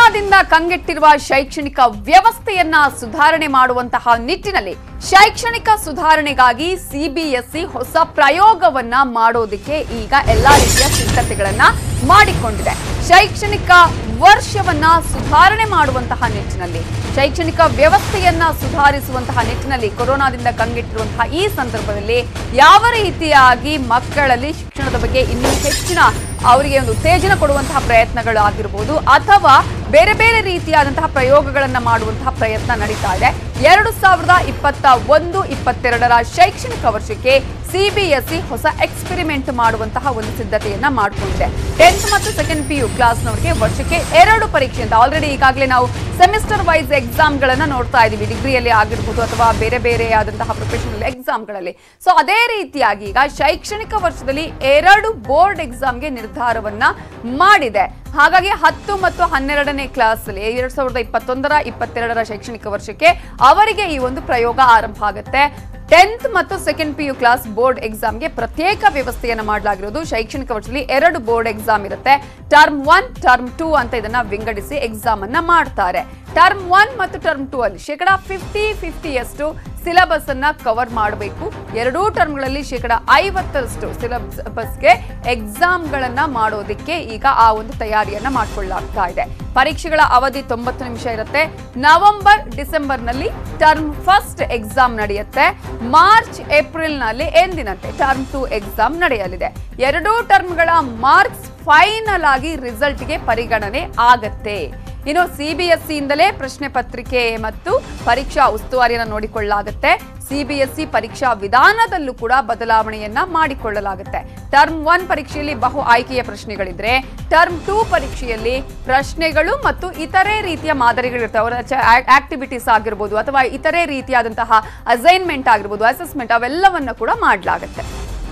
ಕೊರೋನಾದಿಂದ ಕಂಗೆಟ್ಟಿರುವ ಶೈಕ್ಷಣಿಕ ವ್ಯವಸ್ಥೆಯನ್ನ ಸುಧಾರಣೆ ಮಾಡುವಂತಹ ನಿಟ್ಟಿನಲ್ಲಿ ಶೈಕ್ಷಣಿಕ ಸುಧಾರಣೆಗಾಗಿ ಸಿಬಿಎಸ್ಇ ಹೊಸ ಪ್ರಯೋಗವನ್ನ ಮಾಡೋದಕ್ಕೆ ಈಗ ಎಲ್ಲಾ ರೀತಿಯ ಸಿದ್ಧತೆಗಳನ್ನ ಮಾಡಿಕೊಂಡಿದೆ ಶೈಕ್ಷಣಿಕ ವರ್ಷವನ್ನ ಸುಧಾರಣೆ ಮಾಡುವಂತಹ ನಿಟ್ಟಿನಲ್ಲಿ ಶೈಕ್ಷಣಿಕ ವ್ಯವಸ್ಥೆಯನ್ನ ಸುಧಾರಿಸುವಂತಹ ನಿಟ್ಟಿನಲ್ಲಿ ಕೊರೋನಾದಿಂದ ಕಂಗೆಟ್ಟಿರುವಂತಹ ಈ ಸಂದರ್ಭದಲ್ಲಿ ಯಾವ ರೀತಿಯಾಗಿ ಮಕ್ಕಳಲ್ಲಿ ಶಿಕ್ಷಣದ ಬಗ್ಗೆ ಇನ್ನೂ ಹೆಚ್ಚಿನ ಅವರಿಗೆ ಒಂದು ಉತ್ತೇಜನ ಕೊಡುವಂತಹ ಪ್ರಯತ್ನಗಳು ಆಗಿರಬಹುದು ಅಥವಾ ಬೇರೆ ಬೇರೆ ರೀತಿಯಾದಂತಹ ಪ್ರಯೋಗಗಳನ್ನ ಮಾಡುವಂತಹ ಪ್ರಯತ್ನ ನಡೀತಾ ಇದೆ ಎರಡು ಸಾವಿರದ ಇಪ್ಪತ್ತ ಒಂದು ಇಪ್ಪತ್ತೆರಡರ ಶೈಕ್ಷಣಿಕ ವರ್ಷಕ್ಕೆ ಸಿಬಿಎಸ್ಇ ಹೊಸ ಎಕ್ಸ್ಪೆರಿಮೆಂಟ್ ಮಾಡುವಂತಹ ಒಂದು ಸಿದ್ಧತೆಯನ್ನ ಮಾಡಿಕೊಂಡಿದೆ ಟೆಂತ್ ಮತ್ತು ಸೆಕೆಂಡ್ ಪಿ ಯು ಕ್ಲಾಸ್ನವರಿಗೆ ವರ್ಷಕ್ಕೆ ಎರಡು ಪರೀಕ್ಷೆ ಅಂತ ಆಲ್ರೆಡಿ ಈಗಾಗಲೇ ನಾವು ಸೆಮಿಸ್ಟರ್ ವೈಸ್ ಎಕ್ಸಾಮ್ಗಳನ್ನ ನೋಡ್ತಾ ಇದೀವಿ ಡಿಗ್ರಿಯಲ್ಲಿ ಆಗಿರ್ಬೋದು ಅಥವಾ ಬೇರೆ ಬೇರೆ ಆದಂತಹ ಪ್ರೊಫೆಷನಲ್ ಎಕ್ಸಾಮ್ಗಳಲ್ಲಿ ಸೊ ಅದೇ ರೀತಿಯಾಗಿ ಈಗ ಶೈಕ್ಷಣಿಕ ವರ್ಷದಲ್ಲಿ ಎರಡು ಬೋರ್ಡ್ ಎಕ್ಸಾಮ್ಗೆ ನಿರ್ಧಾರವನ್ನ ಮಾಡಿದೆ ಹಾಗಾಗಿ ಹತ್ತು ಮತ್ತು ಹನ್ನೆರಡನೇ ಕ್ಲಾಸ್ ಅಲ್ಲಿ ಎರಡ್ ಸಾವಿರದ ಇಪ್ಪತ್ತೊಂದರ ಇಪ್ಪತ್ತೆರಡರ ಶೈಕ್ಷಣಿಕ ವರ್ಷಕ್ಕೆ ಅವರಿಗೆ ಈ ಒಂದು ಪ್ರಯೋಗ ಆರಂಭ ಆಗುತ್ತೆ ಟೆಂತ್ ಮತ್ತು second P U class board ಎಕ್ಸಾಮ್ಗೆ ಪ್ರತ್ಯೇಕ ವ್ಯವಸ್ಥೆಯನ್ನು ಮಾಡಲಾಗಿರೋದು ಶೈಕ್ಷಣಿಕ ವರ್ಷದಲ್ಲಿ ಎರಡು ಬೋರ್ಡ್ ಎಕ್ಸಾಮ್ ಇರುತ್ತೆ ಟರ್ಮ್ ಒನ್ ಟರ್ಮ್ ಟೂ ಅಂತ ಇದನ್ನ ವಿಂಗಡಿಸಿ ಎಕ್ಸಾಮ್ ಅನ್ನ ಮಾಡ್ತಾರೆ ಟರ್ಮ್ ಒನ್ ಮತ್ತು ಟರ್ಮ್ ಟೂ ಅಲ್ಲಿ ಶೇಕಡ ಫಿಫ್ಟಿ ಫಿಫ್ಟಿಯಷ್ಟು ಸಿಲೆಬಸ್ ಅನ್ನ ಕವರ್ ಮಾಡಬೇಕು ಎರಡೂ ಟರ್ಮ್ಗಳಲ್ಲಿ ಶೇಕಡ ಐವತ್ತರಷ್ಟು ಸಿಲೆಬಸ್ಗೆ ಎಕ್ಸಾಮ್ಗಳನ್ನ ಮಾಡೋದಕ್ಕೆ ಈಗ ಆ ಒಂದು ತಯಾರಿಯನ್ನ ಮಾಡ್ಕೊಳ್ಳಲಾಗ್ತಾ ಇದೆ ಪರೀಕ್ಷೆಗಳ ಅವಧಿ ತೊಂಬತ್ತು ನಿಮಿಷ ಇರುತ್ತೆ ನವೆಂಬರ್ ಡಿಸೆಂಬರ್ನಲ್ಲಿ ಟರ್ಮ್ ಫಸ್ಟ್ ಎಕ್ಸಾಮ್ ನಡೆಯುತ್ತೆ ಮಾರ್ಚ್ ಏಪ್ರಿಲ್ನಲ್ಲಿ ಎಂದಿನಂತೆ ಟರ್ಮ್ ಟು ಎಕ್ಸಾಮ್ ನಡೆಯಲಿದೆ ಎರಡೂ ಟರ್ಮ್ಗಳ ಮಾರ್ಕ್ಸ್ ಫೈನಲ್ ಆಗಿ ರಿಸಲ್ಟ್ಗೆ ಪರಿಗಣನೆ ಆಗತ್ತೆ ಇನ್ನು ಸಿಬಿಎಸ್ಇ ಇಂದಲೇ ಪ್ರಶ್ನೆ ಪತ್ರಿಕೆ ಮತ್ತು ಪರೀಕ್ಷಾ ಉಸ್ತುವಾರಿಯನ್ನು ನೋಡಿಕೊಳ್ಳಲಾಗುತ್ತೆ ಸಿಬಿಎಸ್ಇ ಪರೀಕ್ಷಾ ವಿಧಾನದಲ್ಲೂ ಕೂಡ ಬದಲಾವಣೆಯನ್ನ ಮಾಡಿಕೊಳ್ಳಲಾಗುತ್ತೆ ಟರ್ಮ್ ಒನ್ ಪರೀಕ್ಷೆಯಲ್ಲಿ ಬಹು ಆಯ್ಕೆಯ ಪ್ರಶ್ನೆಗಳಿದ್ರೆ ಟರ್ಮ್ ಟೂ ಪರೀಕ್ಷೆಯಲ್ಲಿ ಪ್ರಶ್ನೆಗಳು ಮತ್ತು ಇತರೆ ರೀತಿಯ ಮಾದರಿಗಳಿರ್ತವೆ ಅವರ ಆಕ್ಟಿವಿಟೀಸ್ ಆಗಿರ್ಬೋದು ಅಥವಾ ಇತರೆ ರೀತಿಯಾದಂತಹ ಅಸೈನ್ಮೆಂಟ್ ಆಗಿರ್ಬೋದು ಅಸೆಸ್ಮೆಂಟ್ ಅವೆಲ್ಲವನ್ನ ಕೂಡ ಮಾಡಲಾಗುತ್ತೆ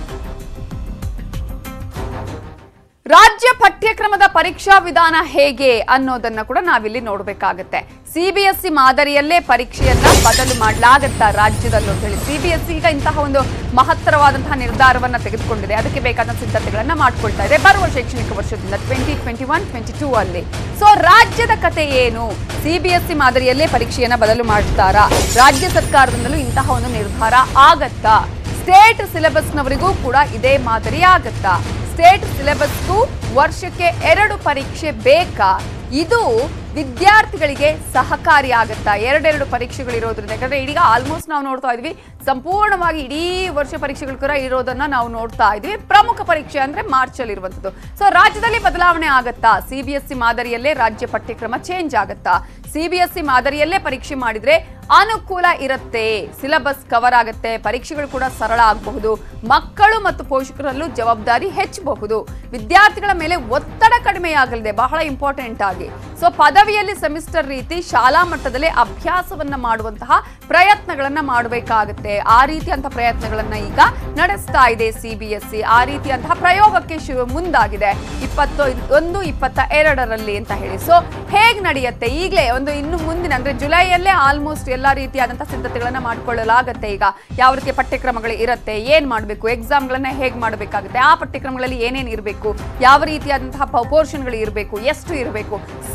ರಾಜ್ಯ ಪಠ್ಯಕ್ರಮದ ಪರೀಕ್ಷಾ ವಿಧಾನ ಹೇಗೆ ಅನ್ನೋದನ್ನ ಕೂಡ ನಾವಿಲ್ಲಿ ನೋಡಬೇಕಾಗತ್ತೆ ಸಿಬಿಎಸ್ಇ ಮಾದರಿಯಲ್ಲೇ ಪರೀಕ್ಷೆಯನ್ನ ಬದಲು ಮಾಡಲಾಗತ್ತಾ ರಾಜ್ಯದಲ್ಲೂ ಅಂತ ಹೇಳಿ ಸಿಬಿಎಸ್ಇ ಈಗ ಇಂತಹ ಒಂದು ಮಹತ್ತರವಾದಂತಹ ನಿರ್ಧಾರವನ್ನ ತೆಗೆದುಕೊಂಡಿದೆ ಅದಕ್ಕೆ ಬೇಕಾದ ಸಿದ್ಧತೆಗಳನ್ನ ಮಾಡ್ಕೊಳ್ತಾ ಇದೆ ಬರುವ ಶೈಕ್ಷಣಿಕ ವರ್ಷದಿಂದ twenty twenty one twenty two ಅಲ್ಲಿ ಸೊ ರಾಜ್ಯದ ಕತೆ ಏನು ಸಿಬಿಎಸ್ಇ ಮಾದರಿಯಲ್ಲೇ ಪರೀಕ್ಷೆಯನ್ನ ಬದಲು ಮಾಡ್ತಾರಾ ರಾಜ್ಯ ಸರ್ಕಾರದಿಂದಲೂ ಇಂತಹ ಒಂದು ನಿರ್ಧಾರ ಆಗತ್ತಾ ಸ್ಟೇಟ್ ಸಿಲೆಬಸ್ನವರಿಗೂ ಕೂಡ ಇದೇ ಮಾದರಿ ಆಗತ್ತಾ ಸ್ಟೇಟ್ ಸಿಲೆಬಸ್ಗೂ ವರ್ಷಕ್ಕೆ ಎರಡು ಪರೀಕ್ಷೆ ಬೇಕಾ ಇದು ವಿದ್ಯಾರ್ಥಿಗಳಿಗೆ ಸಹಕಾರಿ ಆಗುತ್ತಾ ಎರಡೆರಡು ಪರೀಕ್ಷೆಗಳಿರೋದ್ರಿಂದ ಯಾಕಂದ್ರೆ ಈಗ ಆಲ್ಮೋಸ್ಟ್ ನಾವು ನೋಡ್ತಾ ಇದ್ವಿ ಸಂಪೂರ್ಣವಾಗಿ ಇಡೀ ವರ್ಷ ಪರೀಕ್ಷೆಗಳು ಕೂಡ ಇರೋದನ್ನ ನಾವು ನೋಡ್ತಾ ಇದ್ವಿ ಪ್ರಮುಖ ಪರೀಕ್ಷೆ ಅಂದ್ರೆ ಮಾರ್ಚ್ ಅಲ್ಲಿ ಇರುವಂತದ್ದು ಸೊ ರಾಜ್ಯದಲ್ಲಿ ಬದಲಾವಣೆ ಆಗತ್ತಾ ಸಿಬಿಎಸ್ಇ ಮಾದರಿಯಲ್ಲೇ ರಾಜ್ಯ ಪಠ್ಯಕ್ರಮ ಚೇಂಜ್ ಆಗತ್ತಾ ಸಿಬಿಎಸ್ಇ ಮಾದರಿಯಲ್ಲೇ ಪರೀಕ್ಷೆ ಮಾಡಿದ್ರೆ ಅನುಕೂಲ ಇರುತ್ತೆ ಸಿಲೆಬಸ್ ಕವರ್ ಆಗುತ್ತೆ ಪರೀಕ್ಷೆಗಳು ಕೂಡ ಸರಳ ಆಗಬಹುದು ಮಕ್ಕಳು ಮತ್ತು ಪೋಷಕರಲ್ಲೂ ಜವಾಬ್ದಾರಿ ಹೆಚ್ಚಬಹುದು ವಿದ್ಯಾರ್ಥಿಗಳ ಮೇಲೆ ಒತ್ತಡ ಕಡಿಮೆಯಾಗಲಿದೆ ಬಹಳ ಇಂಪಾರ್ಟೆಂಟ್ ಆಗಿ ಸೊ ಪದವಿಯಲ್ಲಿ ಸೆಮಿಸ್ಟರ್ ರೀತಿ ಶಾಲಾ ಮಟ್ಟದಲ್ಲೇ ಅಭ್ಯಾಸವನ್ನ ಮಾಡುವಂತಹ ಪ್ರಯತ್ನಗಳನ್ನ ಮಾಡಬೇಕಾಗುತ್ತೆ ಆ ರೀತಿಯಂತಹ ಪ್ರಯತ್ನಗಳನ್ನ ಈಗ ನಡೆಸ್ತಾ ಇದೆ ಸಿಬಿಎಸ್ಇ ಆ ರೀತಿಯಂತಹ ಪ್ರಯೋಗಕ್ಕೆ ಶು ಮುಂದಾಗಿದೆ ಇಪ್ಪತ್ತು ಒಂದು ಇಪ್ಪತ್ತ ಎರಡರಲ್ಲಿ ಅಂತ ಹೇಳಿ ಸೊ ಹೇಗ್ ನಡೆಯುತ್ತೆ ಈಗಲೇ ಒಂದು ಇನ್ನು ಮುಂದಿನ ಅಂದ್ರೆ ಜುಲೈಯಲ್ಲೇ ಆಲ್ಮೋಸ್ಟ್ ಎಲ್ಲಾ ರೀತಿಯಾದಂತಹ ಸಿದ್ಧತೆಗಳನ್ನ ಮಾಡ್ಕೊಳ್ಳಲಾಗತ್ತೆ ಈಗ ಯಾವ ರೀತಿಯ ಪಠ್ಯಕ್ರಮಗಳು ಇರುತ್ತೆ ಏನ್ ಮಾಡಬೇಕು ಎಕ್ಸಾಮ್ಗಳನ್ನ ಹೇಗ್ ಮಾಡಬೇಕಾಗುತ್ತೆ ಆ ಪಠ್ಯಕ್ರಮಗಳಲ್ಲಿ ಏನೇನ್ ಇರಬೇಕು ಯಾವ ರೀತಿಯಾದಂತಹ ಪೋರ್ಷನ್ಗಳು ಇರಬೇಕು ಎಷ್ಟು ಇರಬೇಕು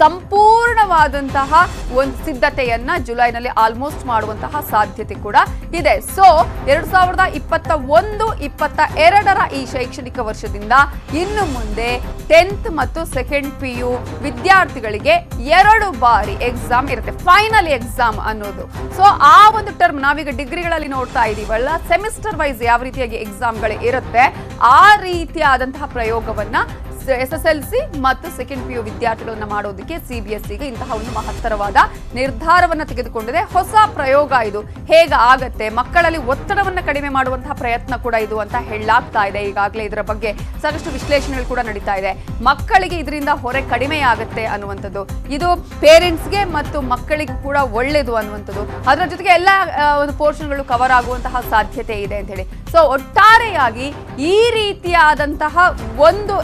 ಸಂಪೂರ್ಣವಾದಂತಹ ಒಂದು ಸಿದ್ಧತೆಯನ್ನ ಜುಲೈನಲ್ಲಿ ಆಲ್ಮೋಸ್ಟ್ ಮಾಡುವಂತಹ ಸಾಧ್ಯತೆ ಕೂಡ ಇದೆ ಸೊ ಎರಡ್ ಸಾವಿರದ ಇಪ್ಪತ್ತ ಒಂದು ಇಪ್ಪತ್ತ ಎರಡರ ಈ ಶೈಕ್ಷಣಿಕ ವರ್ಷದಿಂದ ಇನ್ನು ಮುಂದೆ ಟೆಂತ್ ಮತ್ತು ಸೆಕೆಂಡ್ ಪಿ ಯು ವಿದ್ಯಾರ್ಥಿಗಳಿಗೆ ಎರಡು ಬಾರಿ ಎಕ್ಸಾಮ್ ಇರುತ್ತೆ ಫೈನಲ್ ಎಕ್ಸಾಮ್ ಅನ್ನೋದು ಸೊ ಆ ಒಂದು ಟರ್ಮ್ ನಾವೀಗ ಡಿಗ್ರಿಗಳಲ್ಲಿ ನೋಡ್ತಾ ಇದೀವಲ್ಲ ಸೆಮಿಸ್ಟರ್ ವೈಸ್ ಯಾವ ರೀತಿಯಾಗಿ ಎಕ್ಸಾಮ್ಗಳು ಇರುತ್ತೆ ಆ ರೀತಿಯಾದಂತಹ ಪ್ರಯೋಗವನ್ನ ಎಸ್ ಎಸ್ ಎಲ್ ಸಿ ಮತ್ತು ಸೆಕೆಂಡ್ ಪಿ ಯು ವಿದ್ಯಾರ್ಥಿಗಳನ್ನ ಮಾಡೋದಕ್ಕೆ ಸಿಬಿಎಸ್ಇಗೆ ಇಂತಹ ಒಂದು ಮಹತ್ತರವಾದ ನಿರ್ಧಾರವನ್ನ ತೆಗೆದುಕೊಂಡಿದೆ ಹೊಸ ಪ್ರಯೋಗ ಇದು ಹೇಗ ಆಗತ್ತೆ ಮಕ್ಕಳಲ್ಲಿ ಒತ್ತಡವನ್ನ ಕಡಿಮೆ ಮಾಡುವಂತಹ ಪ್ರಯತ್ನ ಕೂಡ ಇದು ಅಂತ ಹೇಳಲಾಗ್ತಾ ಇದೆ ಈಗಾಗಲೇ ಇದರ ಬಗ್ಗೆ ಸಾಕಷ್ಟು ವಿಶ್ಲೇಷಣೆಗಳು ಕೂಡ ನಡೀತಾ ಇದೆ ಮಕ್ಕಳಿಗೆ ಇದರಿಂದ ಹೊರೆ ಕಡಿಮೆ ಆಗುತ್ತೆ ಅನ್ನುವಂಥದ್ದು ಇದು ಪೇರೆಂಟ್ಸ್ಗೆ ಮತ್ತು ಮಕ್ಕಳಿಗೆ ಕೂಡ ಒಳ್ಳೇದು ಅನ್ನುವಂಥದ್ದು ಅದರ ಜೊತೆಗೆ ಎಲ್ಲ ಆ, ಒಂದು ಪೋರ್ಷನ್ಗಳು ಕವರ್ ಆಗುವಂತಹ ಸಾಧ್ಯತೆ ಇದೆ ಅಂತ ಹೇಳಿ ಸೊ ಒಟ್ಟಾರೆಯಾಗಿ ಈ ರೀತಿಯಾದಂತಹ ಒಂದು ಎಕ್ಸಾಮ್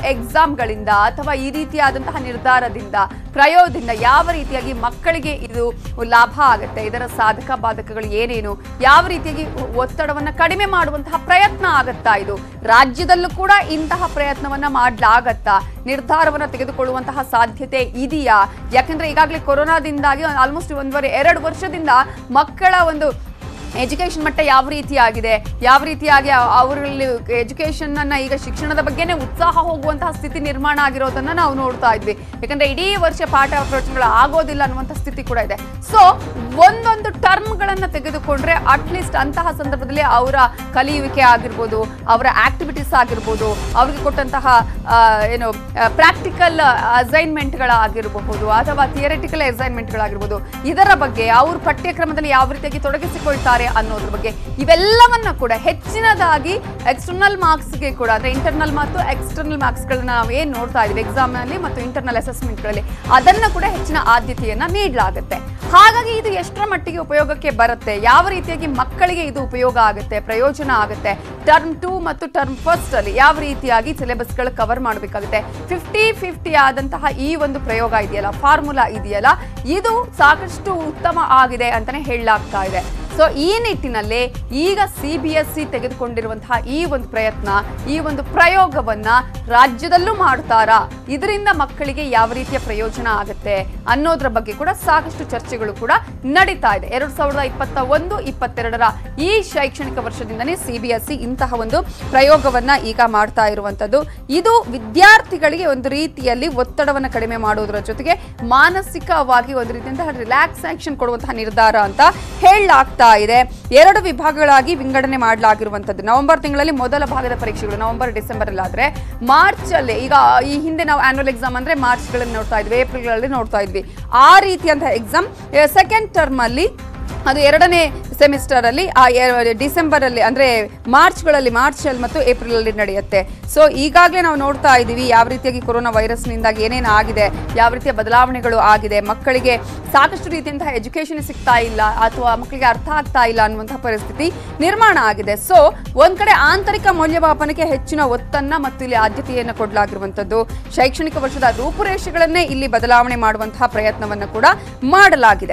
ಪ್ರೋಗ್ರಾಮ್ಗಳಿಂದ ಅಥವಾ ಈ ರೀತಿಯಾದಂತಹ ನಿರ್ಧಾರದಿಂದ ಪ್ರಯೋಗದಿಂದ ಯಾವ ರೀತಿಯಾಗಿ ಮಕ್ಕಳಿಗೆ ಇದು ಲಾಭ ಆಗುತ್ತೆ ಇದರ ಸಾಧಕ ಬಾಧಕಗಳು ಏನೇನು ಯಾವ ರೀತಿಯಾಗಿ ಒತ್ತಡವನ್ನ ಕಡಿಮೆ ಮಾಡುವಂತಹ ಪ್ರಯತ್ನ ಆಗತ್ತಾ ಇದು ರಾಜ್ಯದಲ್ಲೂ ಕೂಡ ಇಂತಹ ಪ್ರಯತ್ನವನ್ನ ಮಾಡ್ಲಾಗತ್ತಾ ನಿರ್ಧಾರವನ್ನ ತೆಗೆದುಕೊಳ್ಳುವಂತಹ ಸಾಧ್ಯತೆ ಇದೆಯಾ ಯಾಕಂದ್ರೆ ಈಗಾಗಲೇ ಕೊರೋನಾದಿಂದಾಗಿ ಆಲ್ಮೋಸ್ಟ್ ಒಂದೂವರೆ ಎರಡು ವರ್ಷದಿಂದ ಮಕ್ಕಳ ಒಂದು ಎಜುಕೇಶನ್ ಮಟ್ಟ ಯಾವ ರೀತಿಯಾಗಿದೆ ಯಾವ ರೀತಿಯಾಗಿ ಅ- ಅವರಲ್ಲಿ ಎಜುಕೇಶನ್ ಅನ್ನ ಈಗ ಶಿಕ್ಷಣದ ಬಗ್ಗೆನೇ ಉತ್ಸಾಹ ಹೋಗುವಂತಹ ಸ್ಥಿತಿ ನಿರ್ಮಾಣ ಆಗಿರೋದನ್ನ ನಾವು ನೋಡ್ತಾ ಇದ್ವಿ ಯಾಕಂದ್ರೆ ಇಡೀ ವರ್ಷ ಪಾಠ ಪ್ರವಚನಗಳು ಆಗೋದಿಲ್ಲ ಅನ್ನುವಂಥ ಸ್ಥಿತಿ ಕೂಡ ಇದೆ ಸೊ ಒಂದೊಂದು ಟರ್ಮ್ಗಳನ್ನ ತೆಗೆದುಕೊಂಡ್ರೆ ಅಟ್ಲೀಸ್ಟ್ ಅಂತಹ ಸಂದರ್ಭದಲ್ಲಿ ಅವರ ಕಲಿಯುವಿಕೆ ಆಗಿರ್ಬೋದು ಅವರ ಆಕ್ಟಿವಿಟೀಸ್ ಆಗಿರ್ಬೋದು ಅವ್ರಿಗೆ ಕೊಟ್ಟಂತಹ ಆ, ಏನು ಪ್ರಾಕ್ಟಿಕಲ್ ಅಸೈನ್ಮೆಂಟ್ಗಳಾಗಿರಬಹುದು ಅಥವಾ ಥಿಯರಿಟಿಕಲ್ ಅಸೈನ್ಮೆಂಟ್ಗಳಾಗಿರ್ಬೋದು ಇದರ ಬಗ್ಗೆ ಅವ್ರ ಪಠ್ಯಕ್ರಮದಲ್ಲಿ ಯಾವ ರೀತಿಯಾಗಿ ತೊಡಗಿಸಿಕೊಳ್ತಾರೆ ಅನ್ನೋದ್ರ ಬಗ್ಗೆ ಇವೆಲ್ಲವನ್ನ ಕೂಡ ಹೆಚ್ಚಿನದಾಗಿ ಎಕ್ಸ್ಟರ್ನಲ್ ಮಾರ್ಕ್ಸ್ಗೆ ಕೂಡ ಅಂದ್ರೆ ಇಂಟರ್ನಲ್ ಮತ್ತು ಎಕ್ಸ್ಟರ್ನಲ್ ಮಾರ್ಕ್ಸ್ಗಳನ್ನ ನಾವು ಏನ್ ನೋಡ್ತಾ ಇದೀವಿ ಎಕ್ಸಾಮ್ ನಲ್ಲಿ ಮತ್ತು ಇಂಟರ್ನಲ್ ಅಸೆಸ್ಮೆಂಟ್ಗಳಲ್ಲಿ ಅದನ್ನ ಕೂಡ ಹೆಚ್ಚಿನ ಆದ್ಯತೆಯನ್ನ ನೀಡಲಾಗುತ್ತೆ ಹಾಗಾಗಿ ಇದು ಎಷ್ಟರ ಮಟ್ಟಿಗೆ ಉಪಯೋಗಕ್ಕೆ ಬರುತ್ತೆ ಯಾವ ರೀತಿಯಾಗಿ ಮಕ್ಕಳಿಗೆ ಇದು ಉಪಯೋಗ ಆಗುತ್ತೆ ಪ್ರಯೋಜನ ಆಗುತ್ತೆ ಟರ್ಮ್ ಟೂ ಮತ್ತು ಟರ್ಮ್ ಫಸ್ಟ್ ಅಲ್ಲಿ ಯಾವ ರೀತಿಯಾಗಿ ಸಿಲೆಬಸ್ಗಳು ಕವರ್ ಮಾಡಬೇಕಾಗುತ್ತೆ ಫಿಫ್ಟಿ ಫಿಫ್ಟಿ ಆದಂತಹ ಈ ಒಂದು ಪ್ರಯೋಗ ಇದೆಯಲ್ಲ ಫಾರ್ಮುಲಾ ಇದೆಯಲ್ಲ ಇದು ಸಾಕಷ್ಟು ಉತ್ತಮ ಆಗಿದೆ ಅಂತಾನೆ ಹೇಳಲಾಗ್ತಾ ಇದೆ ಸೊ ಈ ನಿಟ್ಟಿನಲ್ಲಿ ಈಗ ಸಿ ಬಿ ಎಸ್ ಸಿ ತೆಗೆದುಕೊಂಡಿರುವಂತಹ ಈ ಒಂದು ಪ್ರಯತ್ನ ಈ ಒಂದು ಪ್ರಯೋಗವನ್ನ ರಾಜ್ಯದಲ್ಲೂ ಮಾಡ್ತಾರಾ ಇದರಿಂದ ಮಕ್ಕಳಿಗೆ ಯಾವ ರೀತಿಯ ಪ್ರಯೋಜನ ಆಗುತ್ತೆ ಅನ್ನೋದ್ರ ಬಗ್ಗೆ ಕೂಡ ಸಾಕಷ್ಟು ಚರ್ಚೆಗಳು ಕೂಡ ನಡೀತಾ ಇದೆ ಎರಡ್ ಸಾವಿರದ ಇಪ್ಪತ್ತ ಒಂದು ಇಪ್ಪತ್ತೆರಡರ ಈ ಶೈಕ್ಷಣಿಕ ವರ್ಷದಿಂದನೇ ಸಿ ಬಿ ಎಸ್ ಸಿ ಇಂತಹ ಒಂದು ಪ್ರಯೋಗವನ್ನ ಈಗ ಮಾಡ್ತಾ ಇರುವಂತದ್ದು ಇದು ವಿದ್ಯಾರ್ಥಿಗಳಿಗೆ ಒಂದು ರೀತಿಯಲ್ಲಿ ಒತ್ತಡವನ್ನು ಕಡಿಮೆ ಮಾಡೋದ್ರ ಜೊತೆಗೆ ಮಾನಸಿಕವಾಗಿ ಒಂದು ರೀತಿಯಂತಹ ರಿಲ್ಯಾಕ್ಸೇಷನ್ ಕೊಡುವಂತಹ ನಿರ್ಧಾರ ಅಂತ ಹೇಳಲಾಗ್ತಾ ಇದೆ ಎರಡು ವಿಭಾಗಗಳಾಗಿ ವಿಂಗಡಣೆ ಮಾಡಲಾಗಿರುವಂತದ್ದು ನವೆಂಬರ್ ತಿಂಗಳಲ್ಲಿ ಮೊದಲ ಭಾಗದ ಪರೀಕ್ಷೆಗಳು ನವೆಂಬರ್ ಡಿಸೆಂಬರ್ ಅಲ್ಲಿ ಆದ್ರೆ ಮಾರ್ಚ್ ಅಲ್ಲಿ ಈಗ ಈ ಹಿಂದೆ ನಾವು ಆನ್ಯುವಲ್ ಎಕ್ಸಾಮ್ ಅಂದ್ರೆ ಮಾರ್ಚ್ ಗಳಲ್ಲಿ ನೋಡ್ತಾ ಇದ್ವಿ ಏಪ್ರಿಲ್ ಗಳಲ್ಲಿ ನೋಡ್ತಾ ಇದ್ವಿ ಆ ರೀತಿಯಂತಹ ಎಕ್ಸಾಮ್ ಸೆಕೆಂಡ್ ಟರ್ಮ್ ಅಲ್ಲಿ ಅದು ಎರಡನೇ ಸೆಮಿಸ್ಟರ್ ಅಲ್ಲಿ ಆ ಎ- ಡಿಸೆಂಬರ್ ಅಲ್ಲಿ ಅಂದ್ರೆ ಮಾರ್ಚ್ಗಳಲ್ಲಿ ಮಾರ್ಚ್ ಅಲ್ಲಿ ಮತ್ತು ಏಪ್ರಿಲ್ ಅಲ್ಲಿ ನಡೆಯುತ್ತೆ ಸೊ ಈಗಾಗಲೇ ನಾವು ನೋಡ್ತಾ ಇದ್ದೀವಿ ಯಾವ ರೀತಿಯಾಗಿ ಕೊರೋನಾ ವೈರಸ್ನಿಂದಾಗಿ ಏನೇನು ಆಗಿದೆ ಯಾವ ರೀತಿಯ ಬದಲಾವಣೆಗಳು ಆಗಿದೆ ಮಕ್ಕಳಿಗೆ ಸಾಕಷ್ಟು ರೀತಿಯಂತಹ ಎಜುಕೇಶನ್ ಸಿಗ್ತಾ ಇಲ್ಲ ಅಥವಾ ಮಕ್ಕಳಿಗೆ ಅರ್ಥ ಆಗ್ತಾ ಇಲ್ಲ ಅನ್ನುವಂತಹ ಪರಿಸ್ಥಿತಿ ನಿರ್ಮಾಣ ಆಗಿದೆ ಸೊ ಒಂದ್ ಕಡೆ ಆಂತರಿಕ ಮೌಲ್ಯಮಾಪನಕ್ಕೆ ಹೆಚ್ಚಿನ ಒತ್ತನ್ನ ಮತ್ತು ಇಲ್ಲಿ ಆದ್ಯತೆಯನ್ನು ಕೊಡಲಾಗಿರುವಂತದ್ದು ಶೈಕ್ಷಣಿಕ ವರ್ಷದ ರೂಪುರೇಷೆಗಳನ್ನೇ ಇಲ್ಲಿ ಬದಲಾವಣೆ ಮಾಡುವಂತಹ ಪ್ರಯತ್ನವನ್ನು ಕೂಡ ಮಾಡಲಾಗಿದೆ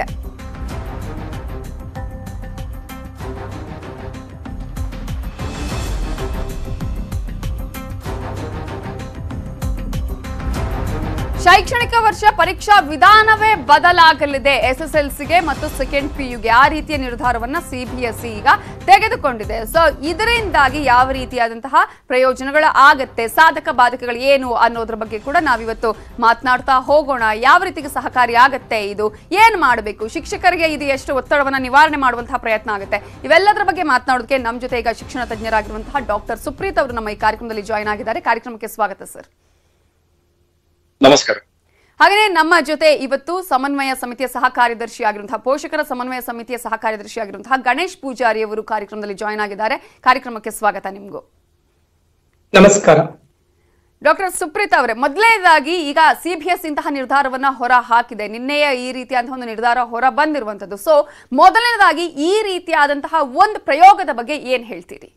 ಶೈಕ್ಷಣಿಕ ವರ್ಷ ಪರೀಕ್ಷಾ ವಿಧಾನವೇ ಬದಲಾಗಲಿದೆ ಎಸ್ ಎಸ್ ಎಲ್ ಸಿಗೆ ಮತ್ತು ಸೆಕೆಂಡ್ ಪಿ ಯುಗೆ ಆ ರೀತಿಯ ನಿರ್ಧಾರವನ್ನ ಸಿಬಿಎಸ್ಇ ಈಗ ತೆಗೆದುಕೊಂಡಿದೆ ಸೊ ಇದರಿಂದಾಗಿ ಯಾವ ರೀತಿಯಾದಂತಹ ಪ್ರಯೋಜನಗಳು ಆಗತ್ತೆ ಸಾಧಕ ಬಾಧಕಗಳು ಏನು ಅನ್ನೋದ್ರ ಬಗ್ಗೆ ಕೂಡ ನಾವಿವತ್ತು ಮಾತನಾಡ್ತಾ ಹೋಗೋಣ ಯಾವ ರೀತಿಗೆ ಸಹಕಾರಿ ಆಗತ್ತೆ ಇದು ಏನ್ ಮಾಡಬೇಕು ಶಿಕ್ಷಕರಿಗೆ ಇದು ಎಷ್ಟು ಒತ್ತಡವನ್ನ ನಿವಾರಣೆ ಮಾಡುವಂತಹ ಪ್ರಯತ್ನ ಆಗುತ್ತೆ ಇವೆಲ್ಲದರ ಬಗ್ಗೆ ಮಾತನಾಡೋದಕ್ಕೆ ನಮ್ಮ ಜೊತೆ ಈಗ ಶಿಕ್ಷಣ ತಜ್ಞರಾಗಿರುವಂತಹ ಡಾಕ್ಟರ್ ಸುಪ್ರೀತ್ ಅವರು ನಮ್ಮ ಈ ಕಾರ್ಯಕ್ರಮದಲ್ಲಿ ಜಾಯ್ನ್ ಆಗಿದ್ದಾರೆ ಕಾರ್ಯಕ್ರಮಕ್ಕೆ ಸ್ವಾಗತ ಸರ್ ನಮಸ್ಕಾರ ಹಾಗೆಯೇ ನಮ್ಮ ಜೊತೆ ಇವತ್ತು ಸಮನ್ವಯ ಸಮಿತಿಯ ಸಹ ಕಾರ್ಯದರ್ಶಿ ಆಗಿರುವಂತಹ ಪೋಷಕರ ಸಮನ್ವಯ ಸಮಿತಿಯ ಸಹ ಕಾರ್ಯದರ್ಶಿ ಆಗಿರುವಂತಹ ಗಣೇಶ್ ಪೂಜಾರಿ ಅವರು ಕಾರ್ಯಕ್ರಮದಲ್ಲಿ ಜಾಯ್ನ್ ಆಗಿದ್ದಾರೆ ಕಾರ್ಯಕ್ರಮಕ್ಕೆ ಸ್ವಾಗತ ನಿಮಗೂ ನಮಸ್ಕಾರ ಡಾಕ್ಟರ್ ಸುಪ್ರೀತ್ ಅವರೇ ಮೊದಲನೇದಾಗಿ ಈಗ ಸಿಬಿಎಸ್ ಇಂತಹ ನಿರ್ಧಾರವನ್ನ ಹೊರ ಹಾಕಿದೆ ನಿನ್ನೆಯ ಈ ರೀತಿಯಾದಂತಹ ಒಂದು ನಿರ್ಧಾರ ಹೊರ ಬಂದಿರುವಂತದ್ದು ಸೊ ಮೊದಲನೇದಾಗಿ ಈ ರೀತಿಯಾದಂತಹ ಒಂದು ಪ್ರಯೋಗದ ಬಗ್ಗೆ ಏನ್ ಹೇಳ್ತೀರಿ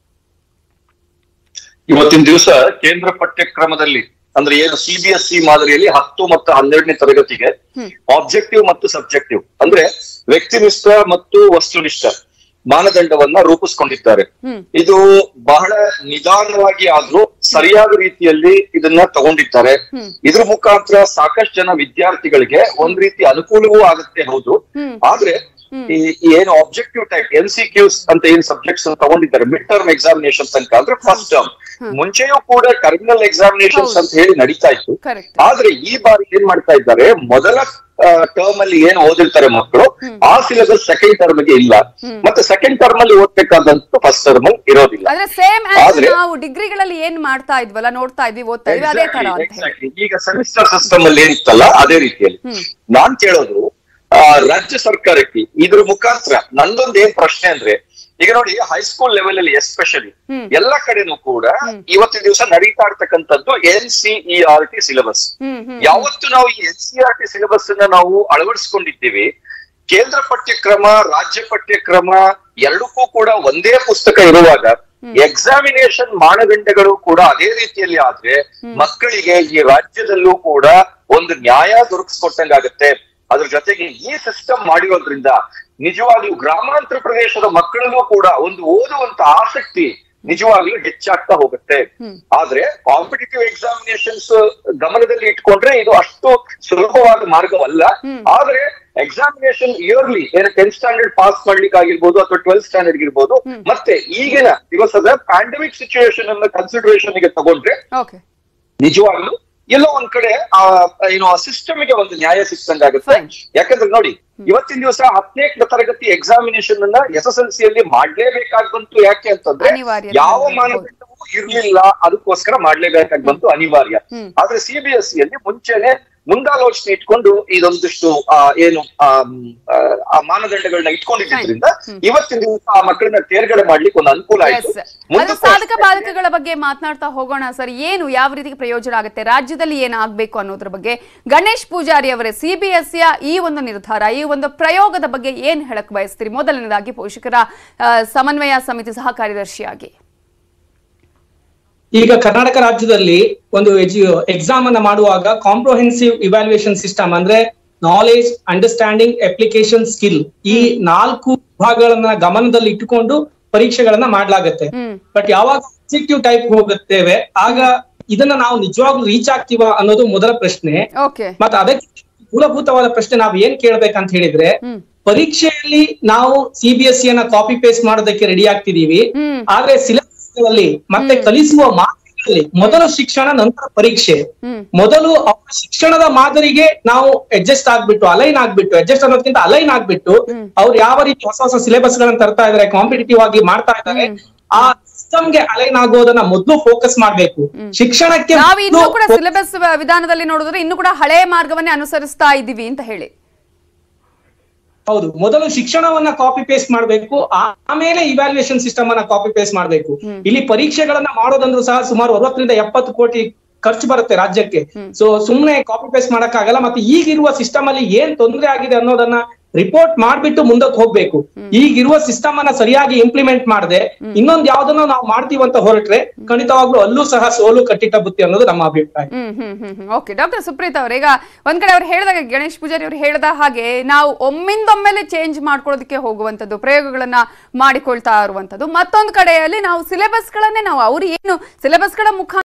ಇವತ್ತಿನ ದಿವಸ ಕೇಂದ್ರ ಪಠ್ಯಕ್ರಮದಲ್ಲಿ ಅಂದ್ರೆ ಏನು ಸಿಬಿಎಸ್ಇ ಮಾದರಿಯಲ್ಲಿ ಹತ್ತು ಮತ್ತು ಹನ್ನೆರಡನೇ ತರಗತಿಗೆ ಆಬ್ಜೆಕ್ಟಿವ್ ಮತ್ತು ಸಬ್ಜೆಕ್ಟಿವ್ ಅಂದ್ರೆ ವ್ಯಕ್ತಿನಿಷ್ಠ ಮತ್ತು ವಸ್ತುನಿಷ್ಠ ಮಾನದಂಡವನ್ನ ರೂಪಿಸ್ಕೊಂಡಿದ್ದಾರೆ ಹ್ಮ್. ಇದು ಬಹಳ ನಿಧಾನವಾಗಿ ಆದ್ರೂ ಸರಿಯಾದ ರೀತಿಯಲ್ಲಿ ಇದನ್ನ ತಗೊಂಡಿದ್ದಾರೆ ಹ್ಮ್. ಇದ್ರ ಮುಖಾಂತರ ಸಾಕಷ್ಟು ಜನ ವಿದ್ಯಾರ್ಥಿಗಳಿಗೆ ಒಂದ್ ರೀತಿ ಅನುಕೂಲವೂ ಆಗುತ್ತೆ ಹೌದು ಹ್ಮ್. ಆದ್ರೆ ಈ ಈ ಏನು objective type M C Qs ಅಂತ ಏನ್ ಸಬ್ಜೆಕ್ಟ್ಸ್ ತಗೊಂಡಿದ್ದಾರೆ ಮಿಡ್ ಟರ್ಮ್ ಎಕ್ಸಾಮಿನೇಷನ್ ತನಕ ಅಂದ್ರೆ ಫಸ್ಟ್ ಟರ್ಮ್ ಮುಂಚೆಯೂ ಕೂಡ ಟರ್ಮಿನಲ್ ಎಕ್ಸಾಮಿನೇಷನ್ಸ್ ಹೌದು. ಅಂತ ಹೇಳಿ ನಡೀತಾ ಇತ್ತು ಕರೆಕ್ಟ್ ಆದ್ರೆ ಈ ಬಾರಿ ಏನ್ ಮಾಡ್ತಾ ಇದ್ದಾರೆ ಮೊದಲ ಟರ್ಮ್ ಅಲ್ಲಿ ಏನ್ ಓದಿರ್ತಾರೆ ಮಕ್ಕಳು ಆ ಸಿಲೆಬಸ್ ಸೆಕೆಂಡ್ ಟರ್ಮ್ ಗೆ ಇಲ್ಲ ಮತ್ತೆ ಸೆಕೆಂಡ್ ಟರ್ಮ್ ಅಲ್ಲಿ ಓದ್ಬೇಕಾದಂತ ಫಸ್ಟ್ ಟರ್ಮ್ ಅಲ್ಲಿ ಇರೋದಿಲ್ಲ ಆದ್ರೆ ಸೇಮ್ ಆದ್ರೆ- ನಾವು ಡಿಗ್ರಿಗಳಲ್ಲಿ ಏನ್ ಮಾಡ್ತಾ ಇದ್ವಲ್ಲ ನೋಡ್ತಾ ಇದ್ವಿ ಓದ್ತಾ ಇದ್ವಿ ಅದೇ ತರ Exactly, ಅಂತ ಹೇಳಿ exactly. ಈಗ ಸೆಮಿಸ್ಟರ್ ಸಿಸ್ಟಮ್ ಅಲ್ಲಿ ಏನಿತ್ತಲ್ಲ ಅದೇ ರೀತಿಯಲ್ಲಿ ಹ್ಮ್. ನಾನ್ ಕೇಳೋದು ಆ, ರಾಜ್ಯ ಸರ್ಕಾರಕ್ಕೆ ಇದ್ರ ಮುಖಾಂತರ ನಂದೊಂದ್ ಏನ್ ಪ್ರಶ್ನೆ ಅಂದ್ರೆ ಈಗ ನೋಡಿ ಹೈಸ್ಕೂಲ್ ಲೆವೆಲ್ ಅಲ್ಲಿ ಎಸ್ಪೆಷಲಿ ಹ್ಮ್. ಎಲ್ಲ ಕಡೆನೂ ಕೂಡ ಇವತ್ತಿನ ದಿವಸ ನಡೀತಾ ಇರ್ತಕ್ಕಂಥದ್ದು N C E R T syllabus ಹ್ಮ್ ಹ್ಮ್ ಯಾವತ್ತು ನಾವು ಈ N C R T syllabus ಅನ್ನ ನಾವು ಅಳವಡಿಸ್ಕೊಂಡಿದ್ದೀವಿ ಕೇಂದ್ರ ಪಠ್ಯಕ್ರಮ ರಾಜ್ಯ ಪಠ್ಯಕ್ರಮ ಎರಡಕ್ಕೂ ಕೂಡ ಒಂದೇ ಪುಸ್ತಕ ಇರುವಾಗ ಎಕ್ಸಾಮಿನೇಷನ್ ಮಾನದಂಡಗಳು ಕೂಡ ಅದೇ ರೀತಿಯಲ್ಲಿ ಆದ್ರೆ ಮಕ್ಕಳಿಗೆ ಈ ರಾಜ್ಯದಲ್ಲೂ ಕೂಡ ಒಂದು ನ್ಯಾಯ ದೊರಕಿಸ್ಕೊಟ್ಟಂಗಾಗತ್ತೆ ಅದ್ರ ಜೊತೆಗೆ ಈ ಸಿಸ್ಟಮ್ ಮಾಡಿರೋದ್ರಿಂದ ನಿಜವಾಗ್ಲೂ ಗ್ರಾಮಾಂತರ ಪ್ರದೇಶದ ಮಕ್ಕಳಲ್ಲೂ ಕೂಡ ಒಂದು ಓದುವಂತ ಆಸಕ್ತಿ ನಿಜವಾಗ್ಲೂ ಹೆಚ್ಚಾಗ್ತಾ ಹೋಗುತ್ತೆ ಆದ್ರೆ ಕಾಂಪಿಟೇಟಿವ್ ಎಕ್ಸಾಮಿನೇಷನ್ಸ್ ಗಮನದಲ್ಲಿ ಇಟ್ಕೊಂಡ್ರೆ ಇದು ಅಷ್ಟು ಸುಲಭವಾದ ಮಾರ್ಗವಲ್ಲ ಆದ್ರೆ ಎಕ್ಸಾಮಿನೇಷನ್ ಇಯರ್ಲಿ ಏನು ಟೆಂತ್ ಸ್ಟ್ಯಾಂಡರ್ಡ್ ಪಾಸ್ ಮಾಡ್ಲಿಕ್ಕೆ ಆಗಿರ್ಬೋದು ಅಥವಾ ಟ್ವೆಲ್ತ್ ಸ್ಟ್ಯಾಂಡರ್ಡ್ ಇರ್ಬೋದು ಮತ್ತೆ ಈಗಿನ ದಿವಸದ ಪ್ಯಾಂಡಮಿಕ್ ಸಿಚುವೇಶನ್ ಅನ್ನ ಕನ್ಸಿಡರೇಷನ್ ಗೆ ತಗೊಂಡ್ರೆ ಓಕೆ ನಿಜವಾಗ್ಲೂ ಎಲ್ಲೋ ಒಂದ್ ಕಡೆ ಆ ಏನು ಸಿಸ್ಟಮ್ ಗೆ ಒಂದು ನ್ಯಾಯ ಸಿಕ್ತಂಗಾಗುತ್ತೆ Fine. ಯಾಕಂದ್ರೆ ನೋಡಿ ಇವತ್ತಿನ ದಿವಸ ಹತ್ತನೇ ತರಗತಿ ಎಕ್ಸಾಮಿನೇಷನ್ ಅನ್ನ ಎಸ್ ಎಸ್ ಎಲ್ ಸಿ ಅಲ್ಲಿ ಮಾಡ್ಲೇಬೇಕಾಗಿ ಬಂತು ಯಾಕೆ ಅಂತಂದ್ರೆ ಅನಿವಾರ್ಯ. ಯಾವ ಹೌದು. ಮಾನದಂಡವೂ ಇರ್ಲಿಲ್ಲ ಅದಕ್ಕೋಸ್ಕರ ಮಾಡ್ಲೇಬೇಕಾಗಿ ಬಂತು ಅನಿವಾರ್ಯ ಹ್ಮ್. ಆದ್ರೆ ಸಿ ಬಿ ಎಸ್ ಸಿ ಅಲ್ಲಿ ಮುಂಚೆನೆ ಮುಂದಾಲೋಚನೆ ಇಟ್ಕೊಂಡು ಇದೊಂದಿಷ್ಟು ಆ, ಏನು ಆ, ಮ್, ಆ, ಆ ಮಾನದಂಡಗಳನ್ನ ಇಟ್ಕೊಂಡಿದ್ರಿಂದ ಇವತ್ತಿನ ದಿವಸ ಆ ಮಕ್ಕಳನ್ನ ತೇರ್ಗಡೆ ಮಾಡ್ಲಿಕ್ಕೆ ಒಂದು ಅನುಕೂಲ ಆಯ್ತು ಎಸ್ ಅದು ಮುಂದಕ್ಕೂ ಸಾಧಕ ಅಷ್ಟೇ. ಬಾಧಕಗಳ ಬಗ್ಗೆ ಮಾತನಾಡ್ತಾ ಹೋಗೋಣ ಸರ್ ಏನು ಯಾವ ರೀತಿ ಪ್ರಯೋಜನ ಆಗುತ್ತೆ ರಾಜ್ಯದಲ್ಲಿ ಏನಾಗಬೇಕು ಅನ್ನೋದ್ರ ಬಗ್ಗೆ ಗಣೇಶ್ ಪೂಜಾರಿ ಅವರೇ ಸಿಬಿಎಸ್ಸಿಯ ಈ ಒಂದು ನಿರ್ಧಾರ ಈ ಒಂದು ಪ್ರಯೋಗದ ಬಗ್ಗೆ ಏನ್ ಹೇಳಕ್ ಬಯಸ್ತೀರಿ ಮೊದಲನೇದಾಗಿ ಪೋಷಕರ ಆ, ಸಮನ್ವಯ ಸಮಿತಿ ಸಹ ಕಾರ್ಯದರ್ಶಿಯಾಗಿ ಈಗ ಕರ್ನಾಟಕ ರಾಜ್ಯದಲ್ಲಿ ಒಂದು ಎಕ್ಸಾಮ್ ಅನ್ನ ಮಾಡುವಾಗ ಕಾಂಪ್ರಹೆನ್ಸಿವ್ ಇವ್ಯಾಲ್ಯೂಯೇಷನ್ ಸಿಸ್ಟಮ್ ಅಂದ್ರೆ ನಾಲೆಜ್ ಅಂಡರ್ಸ್ಟ್ಯಾಂಡಿಂಗ್ ಅಪ್ಲಿಕೇಶನ್ ಸ್ಕಿಲ್ ಈ ನಾಲ್ಕು ವಿಭಾಗಗಳನ್ನ ಗಮನದಲ್ಲಿ ಇಟ್ಟುಕೊಂಡು ಪರೀಕ್ಷೆಗಳನ್ನ ಮಾಡ್ಲಾಗತ್ತೆ ಹ್ಮ್ ಬಟ್ ಯಾವಾಗ ಆಬ್ಜೆಕ್ಟಿವ್ ಟೈಪ್ ಹೋಗುತ್ತೇವೆ ಆಗ ಇದನ್ನ ನಾವು ನಿಜವಾಗ್ಲೂ ರೀಚ್ ಆಗ್ತೀವ ಅನ್ನೋದು ಮೊದಲ ಪ್ರಶ್ನೆ ಓಕೆ ಮತ್ತೆ ಅದಕ್ಕೆ ಮೂಲಭೂತವಾದ ಪ್ರಶ್ನೆ ನಾವು ಏನ್ ಕೇಳ್ಬೇಕಂತ ಹೇಳಿದ್ರೆ ಹ್ಮ್ ಪರೀಕ್ಷೆಯಲ್ಲಿ ನಾವು ಸಿಬಿಎಸ್ಇ ಅನ್ನ ಕಾಪಿ ಪೇಸ್ಟ್ ಮಾಡೋದಕ್ಕೆ ರೆಡಿ ಆಗ್ತಿದೀವಿ ಹ್ಮ್ ಆದ್ರೆ ಸಿಲೆಬಸ್ ಅಲ್ಲಿ ಮತ್ತೆ ಕಲಿಸುವ ಮಾದರಿಯಲ್ಲಿ ಮೊದಲು ಶಿಕ್ಷಣ ನಂತರ ಪರೀಕ್ಷೆ ಹ್ಮ್ ಮೊದಲು ಅವರ ಶಿಕ್ಷಣದ ಮಾದರಿಗೆ ನಾವು ಅಡ್ಜಸ್ಟ್ ಆಗ್ಬಿಟ್ಟು ಅಲೈನ್ ಆಗ್ಬಿಟ್ಟು ಅಡ್ಜಸ್ಟ್ ಅನ್ನೋದಕ್ಕಿಂತ ಅಲೈನ್ ಆಗ್ಬಿಟ್ಟು ಹ್ಮ್. ಅವ್ರು ಯಾವ ರೀತಿ ಹೊಸ ಹೊಸ ಸಿಲೆಬಸ್ ಗಳನ್ನ ತರ್ತಾ ಇದಾರೆ ಕಾಂಪಿಟೇಟಿವ್ ಆಗಿ ಮಾಡ್ತಾ ಇದ್ದಾರೆ ಹ್ಮ್. ಆ ಸಿಸ್ಟಮ್ ಗೆ ಅಲೈನ್ ಆಗೋದನ್ನ ಮೊದಲು ಫೋಕಸ್ ಮಾಡ್ಬೇಕು ಶಿಕ್ಷಣಕ್ಕೆ ನಾವು ಇನ್ನೂ ಮೊದ್ಲು ಕೂಡ focus ಸಿಲೆಬಸ್ ವಿಧಾನದಲ್ಲಿ ನೋಡಿದ್ರೆ ಇನ್ನೂ ಕೂಡ ಹಳೆ ಮಾರ್ಗವನ್ನೇ ಅನುಸರಿಸ್ತಾ ಇದ್ದೀವಿ ಅಂತ ಹೇಳಿ ಹೌದು ಮೊದಲು ಶಿಕ್ಷಣವನ್ನ ಕಾಪಿ ಪೇಸ್ಟ್ ಮಾಡಬೇಕು ಆಮೇಲೆ ಇವ್ಯಾಲ್ಯೂಯೇಷನ್ ಸಿಸ್ಟಮ್ ಅನ್ನ ಕಾಪಿ ಪೇಸ್ಟ್ ಮಾಡಬೇಕು ಇಲ್ಲಿ ಪರೀಕ್ಷೆಗಳನ್ನ ಮಾಡೋದಂದ್ರೂ ಸಹ ಸುಮಾರು ಅರವತ್ತರಿಂದ ಎಪ್ಪತ್ತು ಕೋಟಿ ಖರ್ಚು ಬರುತ್ತೆ ರಾಜ್ಯಕ್ಕೆ ಸೊ ಸುಮ್ನೆ ಕಾಪಿ ಪೇಸ್ಟ್ ಮಾಡಕ್ಕಾಗಲ್ಲ ಮತ್ತೆ ಈಗಿರುವ ಸಿಸ್ಟಮ್ ಅಲ್ಲಿ ಏನ್ ತೊಂದರೆ ಆಗಿದೆ ಅನ್ನೋದನ್ನ ರಿಪೋರ್ಟ್ ಮಾಡ್ಬಿಟ್ಟು ಮುಂದಕ್ಕೆ ಹೋಗ್ಬೇಕು ಈಗಿರುವ ಸಿಸ್ಟಮ್ ಅನ್ನ ಸರಿಯಾಗಿ ಇಂಪ್ಲಿಮೆಂಟ್ ಮಾಡದೆ ಇನ್ನೊಂದ್ ಯಾವ್ದನ್ನ ನಾವು ಮಾಡ್ತೀವಿ ಅಂತ ಹೊರಟ್ರೆ ಖಂಡಿತವಾಗ್ಲೂ ಅಲ್ಲೂ ಸಹ ಸೋಲು ಕಟ್ಟಿಟ್ಟ ಬುತ್ತಿ ಅನ್ನೋದು ನಮ್ಮ ಅಭಿಪ್ರಾಯ ಹ್ಮ್ ಹ್ಮ್ ಹ್ಮ್ ಹ್ಮ್ ಓಕೆ ಡಾಕ್ಟರ್ ಸುಪ್ರೀತ್ ಅವ್ರೆ ಈಗ ಒಂದ್ ಕಡೆ ಅವ್ರು ಹೇಳಿದಾಗ ಗಣೇಶ್ ಪೂಜಾರಿ ಅವ್ರು ಹೇಳಿದ ಹಾಗೆ ನಾವು ಒಮ್ಮಿಂದೊಮ್ಮೆಲೆ ಚೇಂಜ್ ಮಾಡ್ಕೊಳ್ಳೋದಕ್ಕೆ ಹೋಗುವಂಥದ್ದು ಪ್ರಯೋಗಗಳನ್ನ ಮಾಡಿಕೊಳ್ತಾ ಇರುವಂಥದ್ದು ಮತ್ತೊಂದು ಕಡೆಯಲ್ಲಿ ನಾವು ಸಿಲೆಬಸ್ಗಳನ್ನೇ ನಾವು ಅವ್ರು ಏನು ಸಿಲೆಬಸ್ಗಳ ಮುಖಾಂತರ